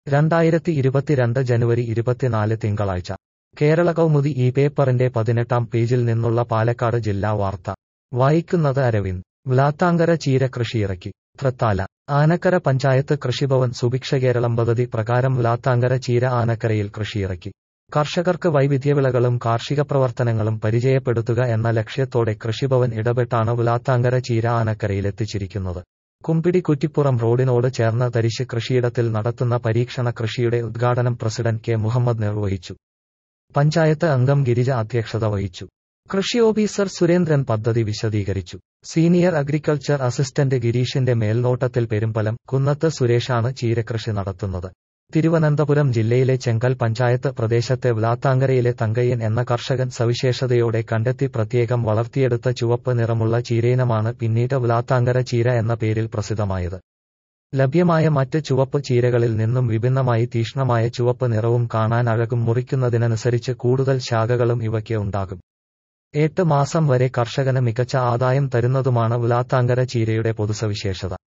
രണ്ടായിരത്തി ഇരുപത്തിരണ്ട് ജനുവരി ഇരുപത്തിനാല് തിങ്കളാഴ്ച കേരള കൗമുദി ഈ പേപ്പറിന്റെ പതിനെട്ടാം പേജിൽ നിന്നുള്ള പാലക്കാട് ജില്ലാ വാർത്ത വായിക്കുന്നത് അരവിന്ദ് വ്ലാത്താങ്കര ചീര കൃഷിയിറക്കി തൃത്താല ആനക്കര പഞ്ചായത്ത് കൃഷിഭവൻ സുഭിക്ഷ കേരളം പദ്ധതി പ്രകാരം വ്ലാത്താങ്കര ചീര ആനക്കരയിൽ കൃഷിയിറക്കി കർഷകർക്ക് വൈവിധ്യവിളകളും കാർഷിക പ്രവർത്തനങ്ങളും പരിചയപ്പെടുത്തുക എന്ന ലക്ഷ്യത്തോടെ കൃഷിഭവൻ ഇടപെട്ടാണ് വ്ലാത്താങ്കര ചീര ആനക്കരയിലെത്തിച്ചിരിക്കുന്നത് കുമ്പിടി കുറ്റിപ്പുറം റോഡിനോട് ചേർന്ന തരിശ് കൃഷിയിടത്തിൽ നടത്തുന്ന പരീക്ഷണ കൃഷിയുടെ ഉദ്ഘാടനം പ്രസിഡന്റ് കെ മുഹമ്മദ് നിർവഹിച്ചു പഞ്ചായത്ത് അംഗം ഗിരിജ അധ്യക്ഷത വഹിച്ചു കൃഷി ഓഫീസർ സുരേന്ദ്രൻ പദ്ധതി വിശദീകരിച്ചു സീനിയർ അഗ്രികൾച്ചർ അസിസ്റ്റന്റ് ഗിരീഷിന്റെ മേൽനോട്ടത്തിൽ പെരുമ്പലം കുന്നത്ത് സുരേഷാണ് ചീരകൃഷി നടത്തുന്നത് തിരുവനന്തപുരം ജില്ലയിലെ ചെങ്കൽ പഞ്ചായത്ത് പ്രദേശത്തെ വ്ലാത്താങ്കരയിലെ തങ്കയ്യൻ എന്ന കർഷകൻ സവിശേഷതയോടെ കണ്ടെത്തി പ്രത്യേകം വളർത്തിയെടുത്ത ചുവപ്പ് നിറമുള്ള ചീരയിനമാണ് പിന്നീട് വ്ലാത്താങ്കര ചീര എന്ന പേരിൽ പ്രസിദ്ധമായത് ലഭ്യമായ മറ്റ് ചുവപ്പ് ചീരകളിൽ നിന്നും വിഭിന്നമായി തീക്ഷ്ണമായ ചുവപ്പ് നിറവും കാണാൻ അഴകും മുറിക്കുന്നതിനനുസരിച്ച് കൂടുതൽ ശാഖകളും ഇവയ്ക്ക് ഉണ്ടാകും എട്ട് മാസം വരെ കർഷകന് മികച്ച ആദായം തരുന്നതുമാണ് വ്ലാത്താങ്കര ചീരയുടെ പൊതുസവിശേഷത